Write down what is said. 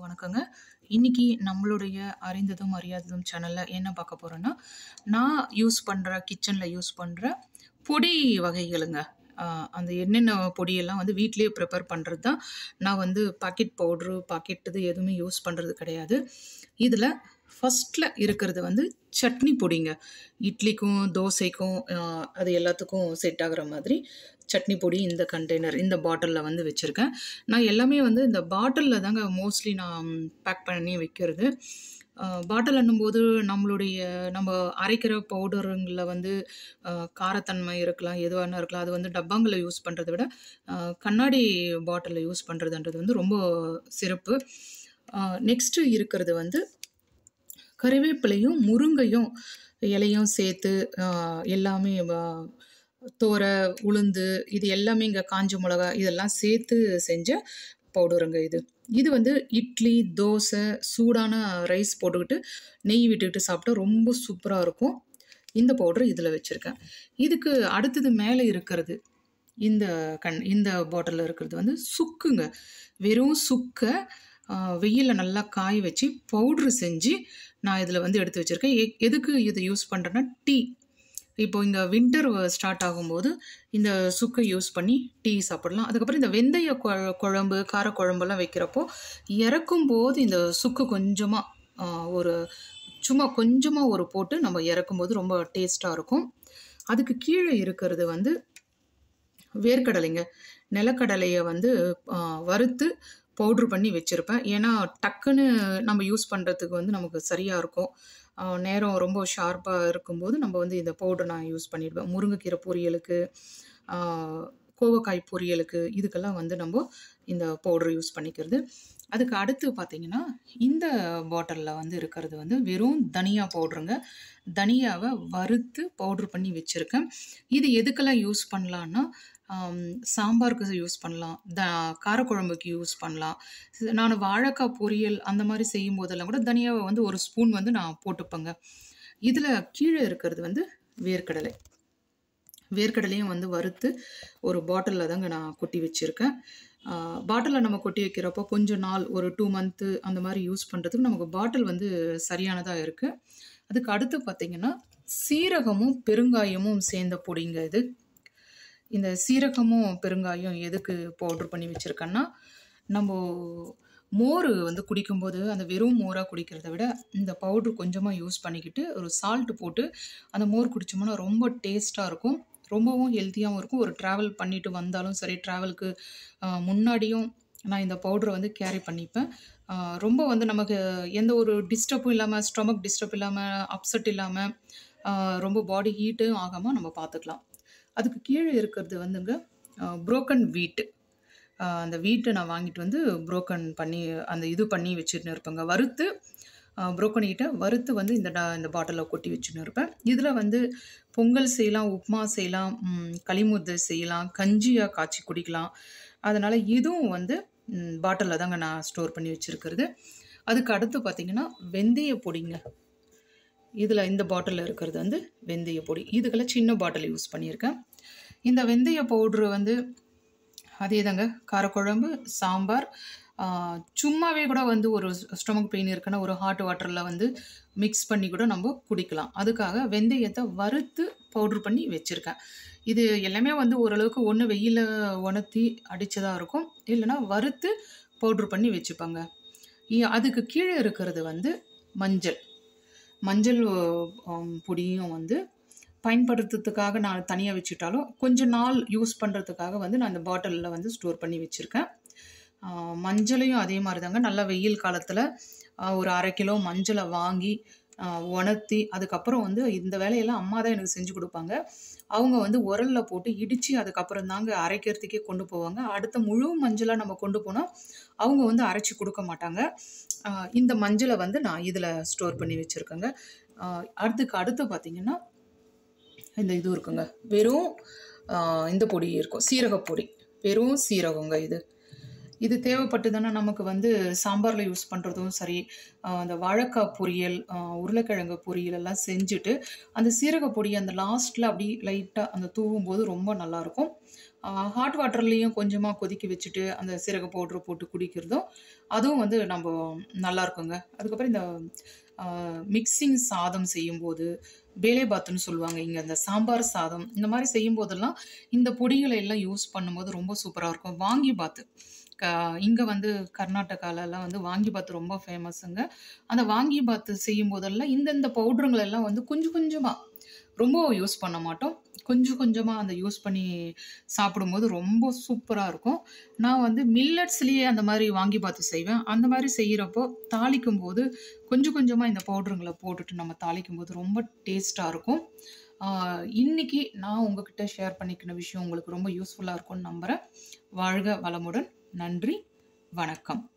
வணக்கங்க. இன்னைக்கு நம்மளுடைய அறிந்ததும் அறியாததும் சேனல்ல என்ன பார்க்க போறோம்னா, நான் யூஸ் பண்ற கிச்சன்ல யூஸ் பண்ற பொடி வகைகளுங்க. அ அந்த என்னென்ன பொடியெல்லாம் வந்து வீட்லயே ப்ரிப்பேர் பண்றது தான். நான் வந்து பாக்கெட் பவுடரு, பாக்கெட் இது எதுவுமே யூஸ் பண்றது கிடையாது. இதுல ஃபர்ஸ்ட்ல இருக்கிறது வந்து சட்னி பொடிங்க. இட்லிக்கும், தோசைக்கும் அ அது எல்லாத்துக்கும் செட் ஆகுற மாதிரி சட்னி பொடி இந்த கண்டெய்னர், இந்த பாட்டில்ல வந்து வச்சிருக்கேன். நான் எல்லாமே வந்து இந்த பாட்டில்ல தாங்க மோஸ்ட்லி நான் பேக் பண்ணி வைக்கிறது. அ பாட்டில்ன்னும்போது நம்மளுடைய நம்ம அரைக்கிற பவுடருங்கள்ல வந்து அ காரத்தன்மை இருக்கலாம், எது வேணா இருக்கலாம். அது வந்து டப்பாங்கள்ல யூஸ் பண்றத விட, அ கண்ணாடி பாட்டில்ல யூஸ் பண்றதுன்றது வந்து ரொம்ப சிறப்பு. அ நெக்ஸ்ட்டு இருக்கிறது வந்து கறிவேப்பிலையும், முருங்கையும் இலையும் சேர்த்து அ எல்லாமே வ தோர, உளுந்து இது எல்லாமேங்க காஞ்ச மிளகா இதெல்லாம் சேர்த்து செஞ்ச பவுடருங்க இது. இது வந்து இட்லி, தோசை, சூடான ரைஸ் போட்டுக்கிட்டு, நெய் விட்டுக்கிட்டு சாப்பிட்டா ரொம்ப சூப்பரா இருக்கும். இந்த பவுடர் இதுல வச்சிருக்கேன். இதுக்கு அடுத்தது மேல இருக்கிறது, இந்த கண் இந்த பாட்டில்ல இருக்கிறது வந்து சுக்குங்க. வெறும் சுக்க அ வெயில்ல நல்லா காய வச்சு பவுடர் செஞ்சு நான் இதுல வந்து எடுத்து வச்சிருக்கேன். எ எதுக்கு இத யூஸ் பண்றேன்னா, டீ. இப்போ இங்க வின்டர் ஸ்டார்ட் ஆகும்போது இந்த சுக்க யூஸ் பண்ணி டீ சாப்பிடலாம். அதுக்கப்புறம் இந்த வெந்தய கொ குழம்பு, கார குழம்பெல்லாம் வைக்கிறப்போ, இறக்கும்போது இந்த சுக்கு கொஞ்சமா அ ஒரு சும்மா கொஞ்சமா ஒரு போட்டு நம்ம இறக்கும்போது ரொம்ப டேஸ்ட்டா இருக்கும். அதுக்கு கீழ இருக்கிறது வந்து வேர்க்கடலைங்க. நிலக்கடலைய வந்து அ வறுத்து பவுடர் பண்ணி வச்சிருப்பேன். ஏன்னா, டக்குன்னு நம்ம யூஸ் பண்றதுக்கு வந்து நமக்கு சரியா இருக்கும். அ நேரம் ரொம்ப ஷார்ப்பா இருக்கும்போது நம்ம வந்து இந்த பவுடர் நான் யூஸ் பண்ணிடுவேன். முருங்கைக்கீரை பொரியலுக்கு, அ கோவக்காய் பொரியலுக்கு இதுக்கெல்லாம் வந்து நம்ப இந்த பவுடர் யூஸ் பண்ணிக்கிறது. அதுக்கு அடுத்து பார்த்தீங்கன்னா, இந்த பாட்டில்ல வந்து இருக்கிறது வந்து வெறும் தனியா பவுடருங்க. தனியாவ வறுத்து பவுடர் பண்ணி வச்சிருக்கேன். இது எதுக்கெல்லாம் யூஸ் பண்ணலான்னா, அம் சாம்பாருக்கு யூஸ் பண்ணலாம். த காரக்குழம்புக்கு யூஸ் பண்ணலாம். நானு வாழைக்காய் பொரியல் அந்த மாரி செய்யும்போதெல்லாம் கூட தனியாவ வந்து ஒரு ஸ்பூன் வந்து நான் போட்டுப்பேங்க. இதுல கீழ இருக்கிறது வந்து வேர்க்கடலை. வேர்க்கடலையும் வந்து வறுத்து ஒரு பாட்டில்ல தாங்க நான் கொட்டி வச்சிருக்கேன். அ பாட்டில்ல நம்ம கொட்டி வைக்கிறப்போ கொஞ்ச நாள் ஒரு 2 மந்த்து அந்த மாரி யூஸ் பண்றதுக்கு நமக்கு பாட்டில் வந்து சரியானதா இருக்கு. அதுக்கு அடுத்து பார்த்தீங்கன்னா, சீரகமும், பெருங்காயமும் சேர்ந்த பொடிங்க இது. இந்த சீரகமும், பெருங்காயம் எதுக்கு பவுடர் பண்ணி வச்சிருக்கேன்னா, நம்போ மோரு வந்து குடிக்கும்போது அந்த வெறும் மோரா குடிக்கிறத விட, இந்த பவுடர் கொஞ்சமா யூஸ் பண்ணிக்கிட்டு, ஒரு சால்ட் போட்டு அந்த மோர் குடிச்சோம்னா ரொம்ப டேஸ்ட்டா இருக்கும். ரொம்பவும் ஹெல்த்தியாவும் இருக்கும். ஒரு ட்ராவல் பண்ணிட்டு வந்தாலும் சரி, ட்ராவலுக்கு அ முன்னாடியும் நான் இந்த பவுடர வந்து கேரி பண்ணிப்பேன். அ ரொம்ப வந்து நமக்கு எந்த ஒரு டிஸ்டர்பும் இல்லாம, ஸ்டொமக் டிஸ்டர்ப் இல்லாம, அப்செட் இல்லாம, அ ரொம்ப பாடி ஹீட்டும் ஆகாம நம்ம பார்த்துக்கலாம். அதுக்கு கீழ இருக்கிறது வந்துங்க அ புரோக்கன் வீட். அ அந்த வீட்ட நான் வாங்கிட்டு வந்து புரோக்கன் பண்ணி அந்த இது பண்ணி வச்சுன்னு இருப்பேங்க. வறுத்து அ புரோக்கன் வீட்ட வறுத்து வந்து இந்த ட இந்த பாட்டில்ல கொட்டி வச்சுன்னு இருப்பேன். இதுல வந்து பொங்கல் செய்யலாம், உப்புமா செய்யலாம், ம் களிமுத்து செய்யலாம், கஞ்சியா காய்ச்சி குடிக்கலாம். அதனால இதுவும் வந்து ம் பாட்டில்ல தாங்க நான் ஸ்டோர் பண்ணி வச்சிருக்கிறது. அதுக்கு அடுத்து பார்த்தீங்கன்னா, வெந்தய பொடிங்க. இதுல இந்த பாட்டில்ல இருக்கிறது வந்து வெந்தய பொடி. இதுக்கெல்லாம் சின்ன பாட்டில் யூஸ் பண்ணியிருக்கேன். இந்த வெந்தய பவுடர் வந்து அதேதாங்க காரக்குழம்பு, சாம்பார், அ சும்மாவே கூட வந்து ஒரு ஸ்டொமக் பெயின் இருக்குன்னா, ஒரு ஹாட் வாட்டர்ல வந்து மிக்ஸ் பண்ணி கூட நம்ப குடிக்கலாம். அதுக்காக வெந்தயத்த வறுத்து பவுடர் பண்ணி வச்சிருக்கேன். இது எல்லாமே வந்து ஓரளவுக்கு ஒண்ணு வெயில்ல உணர்த்தி அடிச்சதா இருக்கும். இல்லன்னா வறுத்து பவுடர் பண்ணி வச்சுப்பேங்க. இ அதுக்கு கீழ இருக்கிறது வந்து மஞ்சள். மஞ்சள் அம் பொடியும் வந்து பயன்படுத்துறதுக்காக நான் தனியா வச்சுட்டாலும், கொஞ்ச நாள் யூஸ் பண்றதுக்காக வந்து நான் இந்த பாட்டில்ல வந்து ஸ்டோர் பண்ணி வச்சிருக்கேன். அ மஞ்சளையும் அதே மாரி தாங்க நல்லா வெயில் காலத்துல அ ஒரு 1/2 கிலோ மஞ்சள வாங்கி, அ உணர்த்தி, அதுக்கப்புறம் வந்து இந்த வேலையெல்லாம் அம்மா தான் எனக்கு செஞ்சு குடுப்பாங்க. அவங்க வந்து உரல்ல போட்டு இடிச்சு, அதுக்கப்புறம் தாங்க அரைக்கிறதுக்கே கொண்டு போவாங்க. அடுத்த முழு மஞ்சளா நம்ம கொண்டு போனா, அவங்க வந்து அரைச்சு குடுக்க மாட்டாங்க. அ இந்த மஞ்சள வந்து நான் இதுல ஸ்டோர் பண்ணி வச்சிருக்கேங்க. அ அதுக்கு அடுத்து பார்த்தீங்கன்னா, இந்த இது இருக்குங்க. வெறும் அ இந்த பொடி இருக்கும். சீரகப் பொடி. வெறும் சீரகங்க இது. இது தேவைப்பட்டுதுன்னா நமக்கு வந்து சாம்பார்ல யூஸ் பண்றதும் சரி, அ அந்த வாழைக்காய் பொரியல், அ உருளைக்கிழங்கு பொரியல் எல்லாம் செஞ்சுட்டு, அந்த சீரகப் பொடிய அந்த லாஸ்ட்ல அப்படியே லைட்டா அந்த தூவும்போது ரொம்ப நல்லாருக்கும். ஹாட் வாட்டர்லேயும் கொஞ்சமாக கொதிக்க வச்சுட்டு அந்த சீரக பவுட்ரு போட்டு குடிக்கிறதும் அதுவும் வந்து நம்ம நல்லா இருக்குங்க அதுக்கப்புறம் இந்த மிக்சிங் சாதம் செய்யும்போது பேலே பாத்துன்னு சொல்லுவாங்க இங்கே இந்த சாம்பார் சாதம் இந்த மாதிரி செய்யும்போதெல்லாம் இந்த பொடிகளை எல்லாம் யூஸ் பண்ணும்போது ரொம்ப சூப்பராக இருக்கும் வாங்கி பாத்து க இங்கே வந்து கர்நாடகாலலாம் வந்து வாங்கி பாத்து ரொம்ப ஃபேமஸுங்க அந்த வாங்கி பாத்து செய்யும் போதெல்லாம் இந்தந்த பவுட்ருங்கள் எல்லாம் வந்து கொஞ்சம் கொஞ்சமாக ரொம்ப யூஸ் பண்ண மாட்டோம் கொஞ்சம் கொஞ்சமாக அந்த யூஸ் பண்ணி சாப்பிடும்போது ரொம்ப சூப்பராக இருக்கும் நான் வந்து மில்லட்ஸ்லேயே அந்த மாதிரி வாங்கி பார்த்து செய்வேன் அந்த மாதிரி செய்கிறப்போ தாளிக்கும் போது கொஞ்சம் கொஞ்சமாக இந்த பவுட்ருங்களை போட்டுட்டு நம்ம தாளிக்கும் போது ரொம்ப டேஸ்ட்டாக இருக்கும் ஆஹ் இன்னைக்கு நான் உங்ககிட்ட ஷேர் பண்ணிக்கின விஷயம் உங்களுக்கு ரொம்ப யூஸ்ஃபுல்லாக இருக்கும்னு நம்புகிறேன் வாழ்க வளமுடன் நன்றி வணக்கம்